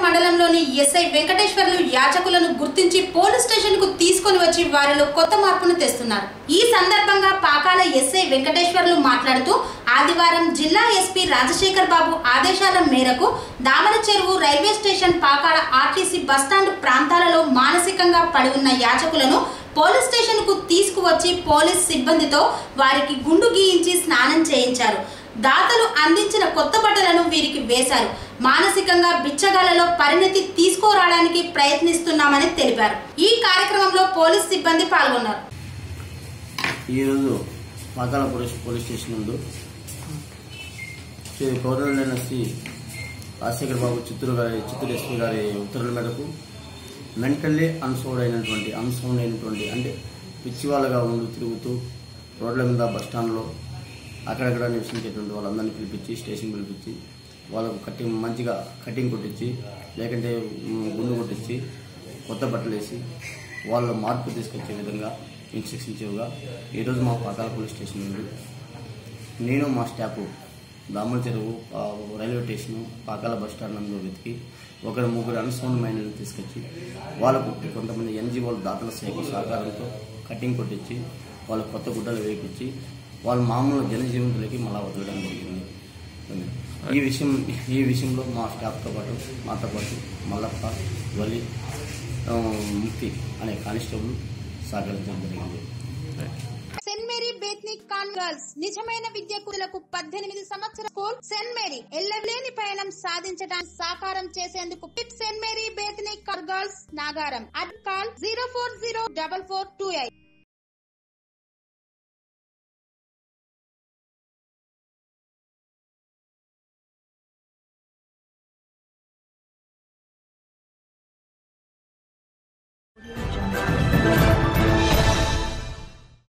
మండలంలోని ఎస్ఐ వెంకటేశ్వర్లు యాచకులను గుర్తించి police station కు తీసుకొని వచ్చి వారిలో కొత్త మార్పును తెస్తున్నారు ఈ సందర్భంగా పాకాల ఎస్ఐ వెంకటేశ్వర్లు మాట్లాడుతూ ఆదివారం జిల్లా ఎస్పీ రాజశేఖర్ బాబు ఆదేశాల మేరకు Damara Cheruvu railway station Pakala RTC bus stand ప్రాంతాలలో మానసికంగా పడి ఉన్న యాచకులను పోలీస్ స్టేషన్ కు తీసుకువచ్చి పోలీస్ సిబ్బందితో వారికి గుండు గీయించి స్నానం చేయించారు దాతలు అందించిన కొత్త బట్టలను వీరికి వేశారు మానసికంగా బిచ్చగాలలో పరిణతి తీసుకురావడానికి ప్రయత్నిస్తున్నామని తెలిపారు ఈ కార్యక్రమంలో పోలీస్ సిబ్బంది పాల్గొన్నారు ఈరోజు పాకాల పోలీస్ పోలీస్ స్టేషన్ ముందు శ్రీ గవర్నర్ శ్రీ రాజశేఖర్ బాబు చిత్తూరు గారి చిత్తూరు ఎస్పీ గారి ఉత్తర్వుల మేరకు మెంటల్లీ అన్సౌండ్ అయినటువంటి అన్సౌండ్ అయినటువంటి అంటే పిచ్చి వాళ్ళగా ఉండి తిరుగుతూ రోడ్ల మీద బస్ స్టాండ్లో అక్కడక్కడ నివసించేటువంటి వాళ్ళందరినీ పిలిపించి స్టేషన్ పిలిపించి వాళ్ళకు కటింగ్ మంచిగా కటింగ్ కొట్టించి లేకంటే మ్, గుండు కొట్టించి కొత్త బట్టలు వేసి వాళ్ళ మార్పు తీసుకొచ్చే విధంగా ఇన్స్ట్రక్షన్ ఇచ్చేవిగా ఈరోజు మా పాతాల పోలీస్ స్టేషన్ నుండి నేను మా స్టాఫ్ దామల చెరువు ఆ, railway station Pakala bus stand నందు వెతికి ఒకరు ముగ్గురు అన్సౌండ్ మైండ్ని తీసుకొచ్చి వాళ్ళకు కొంతమంది ఎన్జిఓల దాతల సేవ సహకారంతో కటింగ్ కొట్టించి వాళ్ళ కొత్త గుడ్డలు వేయించి వాళ్ళ మామూలు జనజీవితంలోకి మళ్ళా వదలడం జరిగింది ఈ విషయం ఈ విషయంలో మా స్టాఫ్తో పాటు మాతో పాటు మల్లప్ప వలి ఆ, ముక్తి అనే కానిస్టేబుల్ సహకరించడం జరిగింది సెంట్ మేరీ బేత్నిక్ కాన్ గర్ల్స్ నిజమైన విద్యార్థులకు పద్దెనిమిది సంవత్సరాల స్కూల్ సెంట్ మేరీ ఎల్లలేని పయనం సాధించడానికి సాకారం చేసేందుకు పిట్ సెంట్ మేరీ బేత్నిక్ కాన్ girls Nagaram ad call zero four zero double four two eight